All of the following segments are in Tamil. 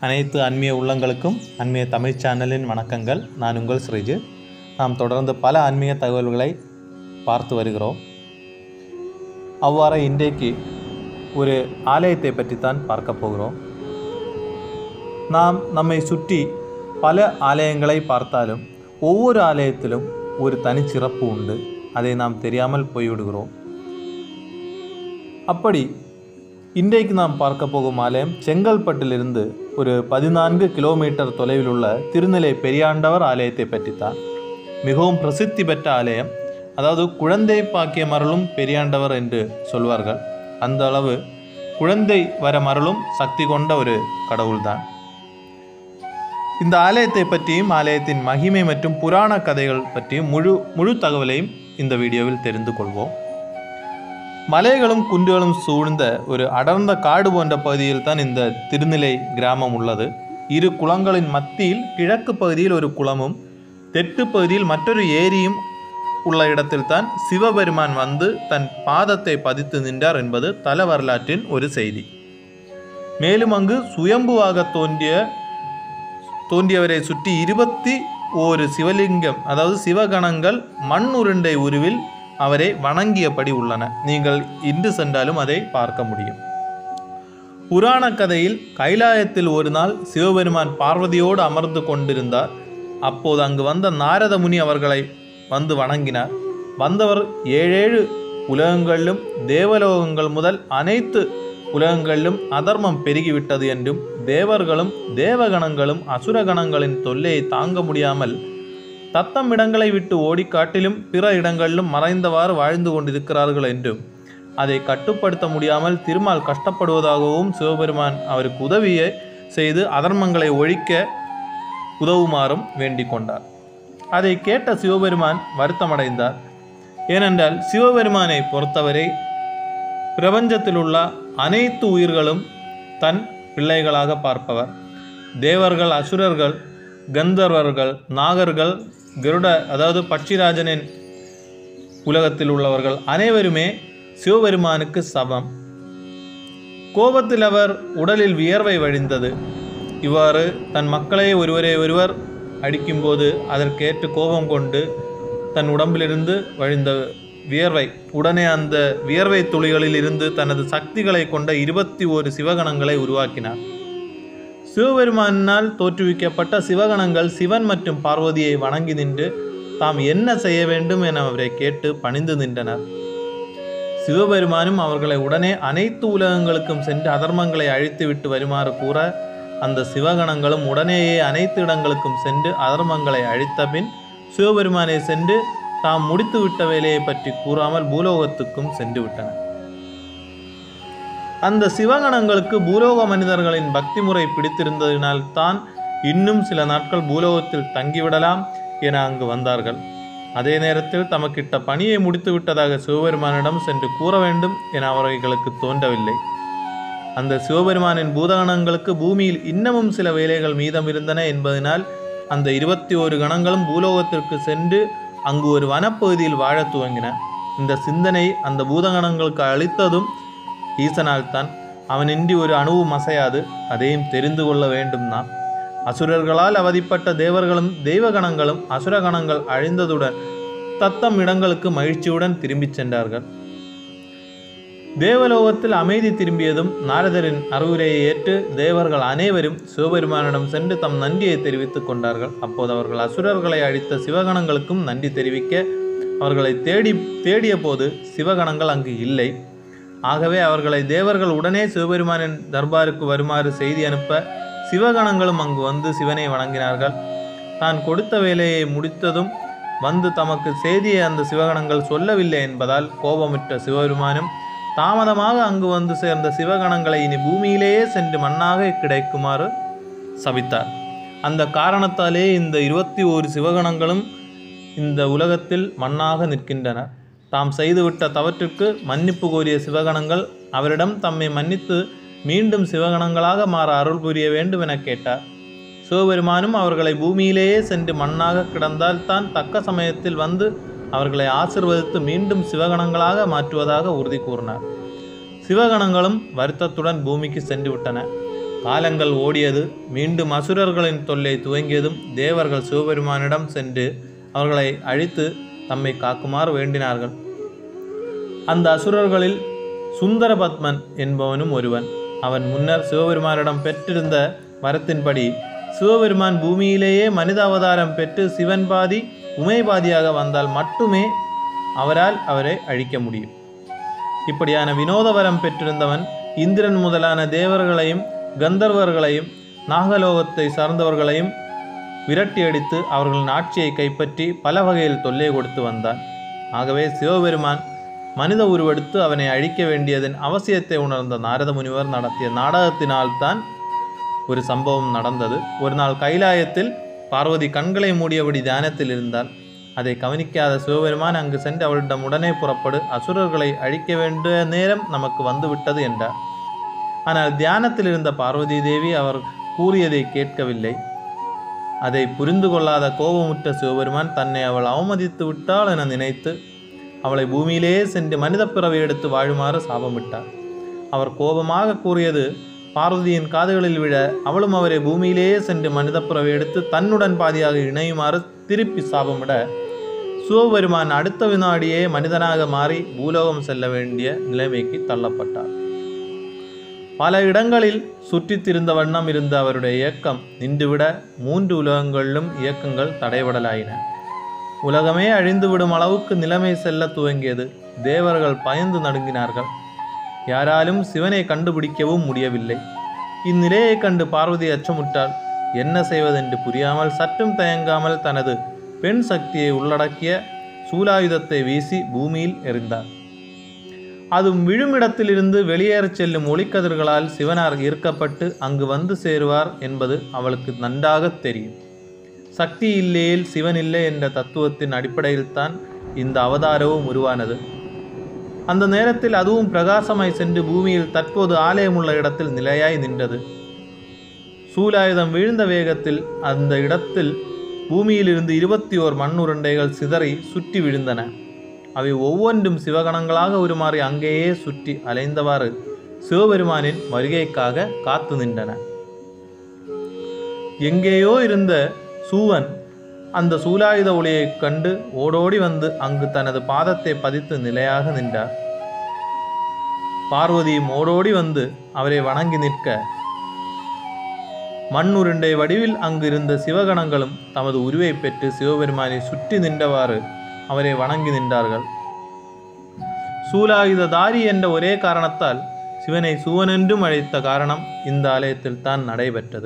அனைத்து ஆன்மீக உள்ளங்களுக்கும் ஆன்மீக தமிழ் சேனலின் வணக்கங்கள் நான் உங்கள் ஸ்ரீஜு நாம் தொடர்ந்து பல ஆன்மீக தகவல்களை பார்த்து வருகிறோம் அவ்வாறு இன்றைக்கு ஒரு ஆலயத்தை பற்றித்தான் பார்க்க போகிறோம் நாம் நம்மை சுற்றி பல ஆலயங்களை பார்த்தாலும் ஒவ்வொரு ஆலயத்திலும் ஒரு தனிச்சிறப்பு உண்டு அதை நாம் தெரியாமல் போய்விடுகிறோம் அப்படி இன்றைக்கு நாம் பார்க்க போகும் ஆலயம் செங்கல்பட்டிலிருந்து ஒரு பதினான்கு கிலோமீட்டர் தொலைவில் உள்ள திருநிலை பெரியாண்டவர் ஆலயத்தை பற்றித்தான் மிகவும் பிரசித்தி பெற்ற ஆலயம் அதாவது குழந்தை பாக்கியம் அருளும் பெரியாண்டவர் என்று சொல்வார்கள் அந்த அளவு குழந்தை வர மருளும் சக்தி கொண்ட ஒரு கடவுள்தான் இந்த ஆலயத்தை பற்றியும் ஆலயத்தின் மகிமை மற்றும் புராண கதைகள் பற்றியும் முழு முழு தகவலையும் இந்த வீடியோவில் தெரிந்து கொள்வோம் மலைகளும் குன்றுகளும் சூழ்ந்த ஒரு அடர்ந்த காடு போன்ற பகுதியில் தான் இந்த திருநிலை கிராமம் உள்ளது இரு குளங்களின் மத்தியில் கிழக்கு பகுதியில் ஒரு குளமும் தெற்கு பகுதியில் மற்றொரு ஏரியும் உள்ள இடத்தில்தான் சிவபெருமான் வந்து தன் பாதத்தை பதித்து நின்றார் என்பது தல வரலாற்றின் ஒரு செய்தி மேலும் அங்கு சுயம்புவாக தோன்றிய தோன்றியவரை சுற்றி இருபத்தி ஓரு சிவலிங்கம் அதாவது சிவகணங்கள் மண் உருண்டை உருவில் அவரை வணங்கியபடி உள்ளன நீங்கள் இன்று சென்றாலும் அதை பார்க்க முடியும் புராண கதையில் கைலாயத்தில் ஒரு நாள் சிவபெருமான் பார்வதியோடு அமர்ந்து கொண்டிருந்தார் அப்போது அங்கு வந்த நாரத முனி அவர்களை வந்து வணங்கினார் வந்தவர் ஏழேழு உலகங்களிலும் தேவலோகங்கள் முதல் அனைத்து உலகங்களிலும் அதர்மம் பெருகிவிட்டது என்றும் தேவர்களும் தேவகணங்களும் அசுரகணங்களின் தொல்லையை தாங்க முடியாமல் தத்தம் இடங்களை விட்டு ஓடி காட்டிலும் பிற இடங்களிலும் மறைந்தவாறு வாழ்ந்து கொண்டிருக்கிறார்கள் என்றும் அதை கட்டுப்படுத்த முடியாமல் திருமால் கஷ்டப்படுவதாகவும் சிவபெருமான் அவருக்கு உதவியை செய்து அதர்மங்களை ஒழிக்க உதவுமாறும் வேண்டிக் கொண்டார் அதை கேட்ட சிவபெருமான் வருத்தமடைந்தார் ஏனென்றால் சிவபெருமானை பொறுத்தவரை பிரபஞ்சத்தில் உள்ள அனைத்து உயிர்களும் தன் பிள்ளைகளாக பார்ப்பவர் தேவர்கள் அசுரர்கள் கந்தர்வர்கள் நாகர்கள் கருட அதாவது பட்சிராஜனின் உலகத்தில் உள்ளவர்கள் அனைவருமே சிவபெருமானுக்கு சமம் கோபத்தில் அவர் உடலில் வியர்வை வழிந்தது இவ்வாறு தன் மக்களை ஒருவரை ஒருவர் அடிக்கும்போது அதற்கேற்று கோபம் கொண்டு தன் உடம்பிலிருந்து வழிந்த வியர்வை உடனே அந்த வியர்வை துளிகளில் இருந்து தனது சக்திகளை கொண்ட இருபத்தி ஓரு சிவகணங்களை உருவாக்கினார் சிவபெருமானால் தோற்றுவிக்கப்பட்ட சிவகணங்கள் சிவன் மற்றும் பார்வதியை வணங்கி நின்று தாம் என்ன செய்ய வேண்டும் என அவரை கேட்டு பணிந்து நின்றனர் சிவபெருமானும் அவர்களை உடனே அனைத்து உலகங்களுக்கும் சென்று அதர்மங்களை அழித்துவிட்டு வருமாறு கூற அந்த சிவகணங்களும் உடனேயே அனைத்து இடங்களுக்கும் சென்று அதர்மங்களை அழித்த பின் சிவபெருமானை சென்று தாம் முடித்துவிட்ட வேலையை பற்றி கூறாமல் பூலோகத்துக்கும் சென்று விட்டனர் அந்த சிவகணங்களுக்கு பூலோக மனிதர்களின் பக்தி முறை பிடித்திருந்ததினால் தான் இன்னும் சில நாட்கள் பூலோகத்தில் தங்கிவிடலாம் என அங்கு வந்தார்கள் அதே நேரத்தில் தமக்கிட்ட பணியை முடித்து விட்டதாக சிவபெருமானிடம் சென்று கூற வேண்டும் என அவர்களுக்கு தோன்றவில்லை அந்த சிவபெருமானின் பூதகணங்களுக்கு பூமியில் இன்னமும் சில வேலைகள் மீதம் இருந்தன என்பதனால் அந்த இருபத்தி ஓரு கணங்களும் பூலோகத்திற்கு சென்று அங்கு ஒரு வனப்பகுதியில் வாழத் துவங்கின இந்த சிந்தனை அந்த பூதகணங்களுக்கு அளித்ததும் ஈசனால் தான் அவனின்றி ஒரு அணுவும் அசையாது அதையும் தெரிந்து கொள்ள வேண்டும் நாம் அசுரர்களால் அவதிப்பட்ட தேவர்களும் தெய்வகணங்களும் அசுரகணங்கள் அழிந்ததுடன் தத்தம் இடங்களுக்கு மகிழ்ச்சியுடன் திரும்பிச் சென்றார்கள் தேவலோகத்தில் அமைதி திரும்பியதும் நாரதரின் அறிவுரையை ஏற்று தேவர்கள் அனைவரும் சிவபெருமானிடம் சென்று தம் நன்றியை தெரிவித்துக் கொண்டார்கள் அப்போது அவர்கள் அசுரர்களை அழித்த சிவகணங்களுக்கும் நன்றி தெரிவிக்க அவர்களை தேடி தேடிய போது சிவகணங்கள் அங்கு இல்லை ஆகவே அவர்களை தேவர்கள் உடனே சிவபெருமானின் தர்பாருக்கு வருமாறு செய்தி அனுப்ப சிவகணங்களும் அங்கு வந்து சிவனை வணங்கினார்கள் தான் கொடுத்த வேலையை முடித்ததும் வந்து தமக்கு செய்தியை அந்த சிவகணங்கள் சொல்லவில்லை என்பதால் கோபமுற்ற சிவபெருமானும் தாமதமாக அங்கு வந்து சேர்ந்த சிவகணங்களை இனி பூமியிலேயே சென்று மண்ணாக கிடைக்குமாறு சபித்தார் அந்த காரணத்தாலே இந்த இருபத்தி ஓரு சிவகணங்களும் இந்த உலகத்தில் மண்ணாக நிற்கின்றன தாம் செய்துவிட்ட தவற்றிற்கு மன்னிப்பு கோரிய சிவகணங்கள் அவரிடம் தம்மை மன்னித்து மீண்டும் சிவகணங்களாக மாற அருள் புரிய வேண்டும் என கேட்டார் சிவபெருமானும் அவர்களை பூமியிலேயே சென்று மண்ணாக கிடந்தால் தான் தக்க சமயத்தில் வந்து அவர்களை ஆசிர்வதித்து மீண்டும் சிவகணங்களாக மாற்றுவதாக உறுதி கூறினார் சிவகணங்களும் வருத்தத்துடன் பூமிக்கு சென்று விட்டன காலங்கள் ஓடியது மீண்டும் அசுரர்களின் தொல்லை துவங்கியதும் தேவர்கள் சிவபெருமானிடம் சென்று அவர்களை அழித்து தம்மை காக்குமாறு வேண்டினார்கள் அந்த அசுரர்களில் சுந்தரபத்மன் என்பவனும் ஒருவன் அவன் முன்னர் சிவபெருமானிடம் பெற்றிருந்த வரத்தின்படி சிவபெருமான் பூமியிலேயே மனித அவதாரம் பெற்று சிவன் பாதி உமை பாதியாக வந்தால் மட்டுமே அவரால் அவரை அழிக்க முடியும் இப்படியான வினோத வரம் பெற்றிருந்தவன் இந்திரன் முதலான தேவர்களையும் கந்தர்வர்களையும் நாகலோகத்தை சார்ந்தவர்களையும் விரட்டி அடித்து அவர்களின் ஆட்சியை கைப்பற்றி பல வகையில் தொல்லை கொடுத்து வந்தான் ஆகவே சிவபெருமான் மனித உருவெடுத்து அவனை அழிக்க வேண்டியதன் அவசியத்தை உணர்ந்த நாரத முனிவர் நடத்திய நாடகத்தினால்தான் ஒரு சம்பவம் நடந்தது ஒரு நாள் கைலாயத்தில் பார்வதி கண்களை மூடியபடி தியானத்தில் இருந்தால் அதை கவனிக்காத சிவபெருமான் அங்கு சென்று அவளிடம் உடனே புறப்படு அசுரர்களை அழிக்க வேண்டிய நேரம் நமக்கு வந்துவிட்டது என்றார் ஆனால் தியானத்தில் இருந்த பார்வதி தேவி அவர் கூறியதை கேட்கவில்லை அதை புரிந்து கொள்ளாத கோபமுற்ற சிவபெருமான் தன்னை அவள் அவமதித்து விட்டாள் என நினைத்து அவளை பூமியிலேயே சென்று மனித பிறவை எடுத்து வாழுமாறு சாபமிட்டார் அவர் கோபமாக கூறியது பார்வதியின் காதுகளில் விழ அவளும் அவரை பூமியிலேயே சென்று மனித பிறவை எடுத்து தன்னுடன் பாதியாக இணையுமாறு திருப்பி சாபமிட சிவபெருமான் அடுத்த வினாடியே மனிதனாக மாறி பூலோகம் செல்ல வேண்டிய நிலைமைக்கு தள்ளப்பட்டார் பல இடங்களில் சுற்றித் திரிந்த வண்ணம் இருந்த அவருடைய இயக்கம் நின்றுவிட மூன்று உலகங்களிலும் இயக்கங்கள் தடைபடலாயின உலகமே அழிந்துவிடும் அளவுக்கு நிலைமை செல்ல துவங்கியது தேவர்கள் பயந்து நடுங்கினார்கள் யாராலும் சிவனை கண்டுபிடிக்கவும் முடியவில்லை இந்நிலையைக் கண்டு பார்வதி அச்சமுற்றாள் என்ன செய்வதென்று புரியாமல் சற்றும் தயங்காமல் தனது பெண் சக்தியை உள்ளடக்கிய சூலாயுதத்தை வீசி பூமியில் எறிந்தார் அதுவும் விழுமிடத்திலிருந்து வெளியேறச் செல்லும் ஒளிக்கதிர்களால் சிவனார் ஈர்க்கப்பட்டு அங்கு வந்து சேருவார் என்பது அவளுக்கு நன்றாகத் தெரியும் சக்தி இல்லையில் சிவன் இல்லை என்ற தத்துவத்தின் அடிப்படையில்தான் இந்த அவதாரமும் உருவானது அந்த நேரத்தில் அதுவும் பிரகாசமாய் சென்று பூமியில் தற்போது ஆலயமுள்ள இடத்தில் நிலையாய் நின்றது சூலாயுதம் வீழ்ந்த வேகத்தில் அந்த இடத்தில் பூமியிலிருந்து இருபத்தி ஓர் மண் உருண்டைகள் சிதறி சுற்றி விழுந்தன அவை ஒவ்வொன்றும் சிவகணங்களாக உருமாறி அங்கேயே சுற்றி அலைந்தவாறு சிவபெருமானின் வருகைக்காக காத்து நின்றன எங்கேயோ இருந்த சூவன் அந்த சூலாயுத ஒளியைக் கண்டு ஓடோடி வந்து அங்கு தனது பாதத்தை பதித்து நிலையாக நின்றார் பார்வதியும் ஓடோடி வந்து அவரை வணங்கி நிற்க மண் உருண்டை வடிவில் அங்கு இருந்த சிவகணங்களும் தமது உருவை பெற்று சிவபெருமானை சுற்றி நின்றவாறு அவரை வணங்கி நின்றார்கள் சூலாயுததாரி என்ற ஒரே காரணத்தால் சிவனை சுவனென்றும் அழைத்த காரணம் இந்த ஆலயத்தில் தான் நடைபெற்றது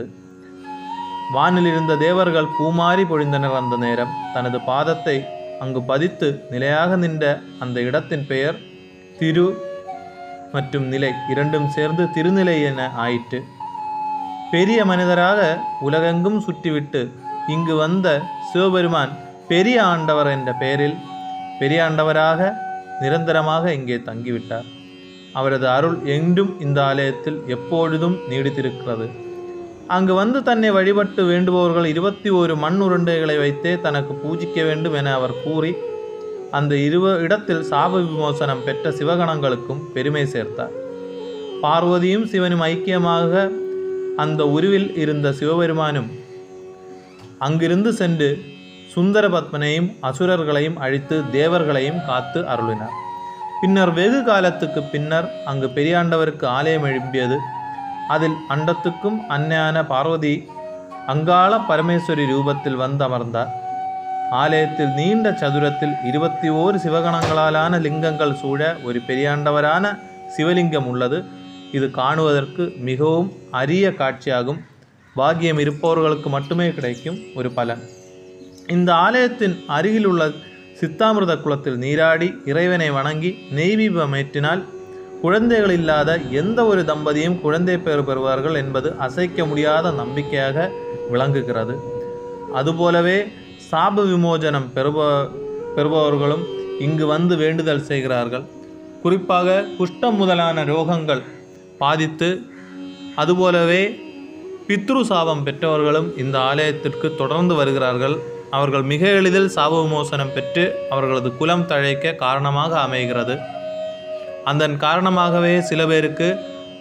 வானில் இருந்த தேவர்கள் பூமாரி பொழிந்தனர் அந்த நேரம் தனது பாதத்தை அங்கு பதித்து நிலையாக நின்ற அந்த இடத்தின் பெயர் திரு மற்றும் நிலை இரண்டும் சேர்ந்து திருநிலை என ஆயிற்று பெரிய மனிதராக உலகெங்கும் சுற்றிவிட்டு இங்கு வந்த சிவபெருமான் பெரிய ஆண்டவர் என்ற பெயரில் பெரிய ஆண்டவராக நிரந்தரமாக இங்கே தங்கிவிட்டார் அவரது அருள் என்றும் இந்த ஆலயத்தில் எப்பொழுதும் நீடித்திருக்கிறது அங்கு வந்து தன்னை வழிபட்டு வேண்டுபவர்கள் இருபத்தி ஒரு மண் உருண்டைகளை வைத்தே தனக்கு பூஜிக்க வேண்டும் என அவர் கூறி அந்த இருவ இடத்தில் சாப விமோசனம் பெற்ற சிவகணங்களுக்கும் பெருமை சேர்த்தார் பார்வதியும் சிவனும் ஐக்கியமாக அந்த உருவில் இருந்த சிவபெருமானும் அங்கிருந்து சென்று சுந்தரபத்மனையும் அசுரர்களையும் அழித்து தேவர்களையும் காத்து அருளினார் பின்னர் வெகு காலத்துக்கு பின்னர் அங்கு பெரியாண்டவருக்கு ஆலயம் எழும்பியது அதில் அண்டத்துக்கும் அன்னையான பார்வதி அங்காள பரமேஸ்வரி ரூபத்தில் வந்து அமர்ந்தார் ஆலயத்தில் நீண்ட சதுரத்தில் இருபத்தி ஓரு சிவகணங்களாலான லிங்கங்கள் சூழ ஒரு பெரியாண்டவரான சிவலிங்கம் உள்ளது இது காணுவதற்கு மிகவும் அரிய காட்சியாகும் பாக்கியம் இருப்பவர்களுக்கு மட்டுமே கிடைக்கும் ஒரு பலன் இந்த ஆலயத்தின் அருகில் உள்ள சித்தாமிர்த குளத்தில் நீராடி இறைவனை வணங்கி நெய்வீபமேற்றினால் குழந்தைகள் இல்லாத எந்த ஒரு தம்பதியும் குழந்தை பேறு பெறுவார்கள் என்பது அசைக்க முடியாத நம்பிக்கையாக விளங்குகிறது அதுபோலவே சாப விமோசனம் பெறுப பெறுபவர்களும் இங்கு வந்து வேண்டுதல் செய்கிறார்கள் குறிப்பாக குஷ்டம் முதலான ரோகங்கள் பாதித்து அதுபோலவே பித்ரு சாபம் பெற்றவர்களும் இந்த ஆலயத்திற்கு தொடர்ந்து வருகிறார்கள் அவர்கள் மிக எளிதில் சாப விமோசனம் பெற்று அவர்களது குலம் தழைக்க காரணமாக அமைகிறது அதன் காரணமாகவே சில பேருக்கு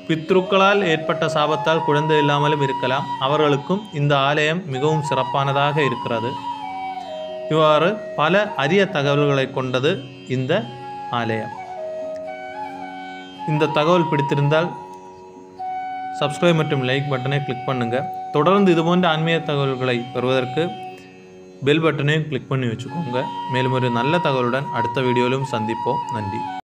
பித்ருக்களால் ஏற்பட்ட சாபத்தால் குழந்தை இல்லாமலும் இருக்கலாம் அவர்களுக்கும் இந்த ஆலயம் மிகவும் சிறப்பானதாக இருக்கிறது இவ்வாறு பல அரிய தகவல்களை கொண்டது இந்த ஆலயம் இந்த தகவல் பிடித்திருந்தால் சப்ஸ்கிரைப் மற்றும் லைக் பட்டனை கிளிக் பண்ணுங்கள் தொடர்ந்து இதுபோன்ற ஆன்மீக தகவல்களை பெறுவதற்கு பெல் பட்டனையும் கிளிக் பண்ணி வச்சுக்கோங்க மேலும் ஒரு நல்ல தகவலுடன் அடுத்த வீடியோவிலும் சந்திப்போம் நன்றி